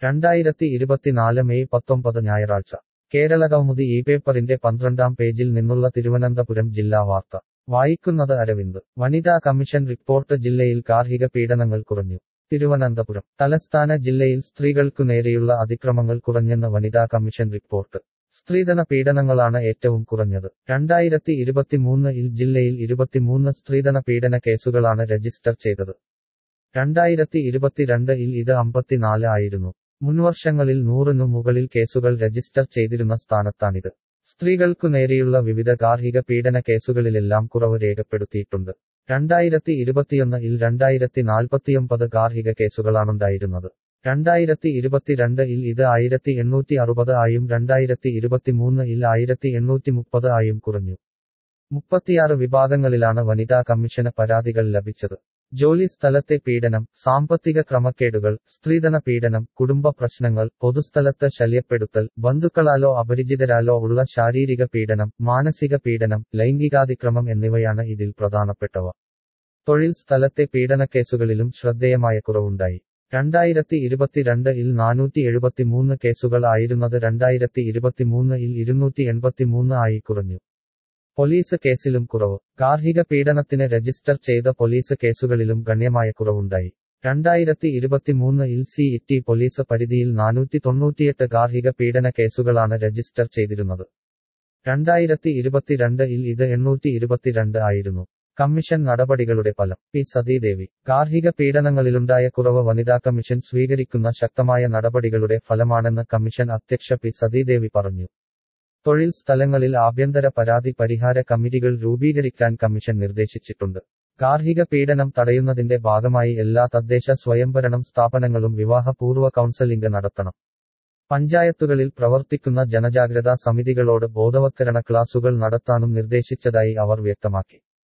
രണ്ടായിരത്തി ഇരുപത്തിനാല് മെയ് പത്തൊമ്പത് ഞായറാഴ്ച കേരളകൗമുദി ഈ പേപ്പറിന്റെ പന്ത്രണ്ടാം പേജിൽ നിന്നുള്ള തിരുവനന്തപുരം ജില്ലാ വാർത്ത വായിക്കുന്നത് അരവിന്ദ് വനിതാ കമ്മീഷൻ റിപ്പോർട്ട് ജില്ലയിൽ ഗാർഹിക പീഡനങ്ങൾ കുറഞ്ഞു തിരുവനന്തപുരം തലസ്ഥാന ജില്ലയിൽ സ്ത്രീകൾക്കു നേരെയുള്ള അതിക്രമങ്ങൾ കുറഞ്ഞെന്ന് വനിതാ കമ്മീഷൻ റിപ്പോർട്ട് സ്ത്രീധന പീഡനങ്ങളാണ് ഏറ്റവും കുറഞ്ഞത് രണ്ടായിരത്തി ഇരുപത്തിമൂന്നിൽ ജില്ലയിൽ ഇരുപത്തിമൂന്ന് സ്ത്രീധന പീഡന കേസുകളാണ് രജിസ്റ്റർ ചെയ്തത് രണ്ടായിരത്തി ഇരുപത്തിരണ്ടിൽ ഇത് അമ്പത്തിനാല് ആയിരുന്നു മുൻവർഷങ്ങളിൽ നൂറിനു മുകളിൽ കേസുകൾ രജിസ്റ്റർ ചെയ്തിരുന്ന സ്ഥാനത്താണിത് സ്ത്രീകൾക്കു നേരെയുള്ള വിവിധ ഗാർഹിക പീഡന കേസുകളിലെല്ലാം കുറവ് രേഖപ്പെടുത്തിയിട്ടുണ്ട് രണ്ടായിരത്തി ഇരുപത്തിയൊന്നിൽ രണ്ടായിരത്തി നാൽപ്പത്തിയൊമ്പത് ഗാർഹിക കേസുകളാണുണ്ടായിരുന്നത് രണ്ടായിരത്തി ഇരുപത്തിരണ്ടിൽ ഇത് ആയിരത്തി എണ്ണൂറ്റി അറുപത് ആയും രണ്ടായിരത്തി ഇരുപത്തിമൂന്നിൽ ആയിരത്തി എണ്ണൂറ്റി മുപ്പത് ആയും കുറഞ്ഞു മുപ്പത്തിയാറ് വിഭാഗങ്ങളിലാണ് വനിതാ കമ്മീഷന് പരാതികൾ ലഭിച്ചത് ജോലി സ്ഥലത്തെ പീഡനം സാമ്പത്തിക ക്രമക്കേടുകൾ സ്ത്രീധന പീഡനം കുടുംബ പ്രശ്നങ്ങൾ പൊതുസ്ഥലത്ത് ശല്യപ്പെടുത്തൽ ബന്ധുക്കളാലോ അപരിചിതരാലോ ഉള്ള ശാരീരിക പീഡനം മാനസിക പീഡനം ലൈംഗികാതിക്രമം എന്നിവയാണ് ഇതിൽ പ്രധാനപ്പെട്ടവ തൊഴിൽ സ്ഥലത്തെ പീഡനക്കേസുകളിലും ശ്രദ്ധേയമായ കുറവുണ്ടായി രണ്ടായിരത്തി ഇരുപത്തിരണ്ടിൽ നാനൂറ്റി എഴുപത്തിമൂന്ന് കേസുകൾ ആയിരുന്നത് രണ്ടായിരത്തി ഇരുപത്തിമൂന്നിൽ ഇരുന്നൂറ്റി എൺപത്തിമൂന്ന് ആയി കുറഞ്ഞു പോലീസ് കേസിലും കുറവ് ഗാർഹിക പീഡനത്തിന് രജിസ്റ്റർ ചെയ്ത പോലീസ് കേസുകളിലും ഗണ്യമായ കുറവുണ്ടായി രണ്ടായിരത്തി ഇരുപത്തിമൂന്നിൽ സി ഇറ്റി പോലീസ് പരിധിയിൽ നാനൂറ്റി തൊണ്ണൂറ്റിയെട്ട് ഗാർഹിക പീഡന കേസുകളാണ് രജിസ്റ്റർ ചെയ്തിരുന്നത് രണ്ടായിരത്തി ഇരുപത്തിരണ്ടിൽ ഇത് എണ്ണൂറ്റി ഇരുപത്തിരണ്ട് ആയിരുന്നു കമ്മീഷൻ നടപടികളുടെ ഫലം പി സതീദേവി ഗാർഹിക പീഡനങ്ങളിലുണ്ടായ കുറവ് വനിതാ കമ്മീഷൻ സ്വീകരിക്കുന്ന ശക്തമായ നടപടികളുടെ ഫലമാണെന്ന് കമ്മീഷൻ അധ്യക്ഷ പി സതീദേവി പറഞ്ഞു തൊഴിൽ സ്ഥലങ്ങളിൽ ആഭ്യന്തര പരാതി പരിഹാര കമ്മിറ്റികൾ രൂപീകരിക്കാൻ കമ്മീഷൻ നിർദ്ദേശിച്ചിട്ടുണ്ട് ഗാർഹിക പീഡനം തടയുന്നതിന്റെ ഭാഗമായി എല്ലാ തദ്ദേശ സ്വയംഭരണം സ്ഥാപനങ്ങളും വിവാഹപൂർവ്വ കൗൺസലിംഗ് നടത്തണം പഞ്ചായത്തുകളിൽ പ്രവർത്തിക്കുന്ന ജനജാഗ്രതാ സമിതികളോട് ബോധവത്കരണ ക്ലാസുകൾ നടത്താനും നിർദ്ദേശിച്ചതായി അവർ വ്യക്തമാക്കി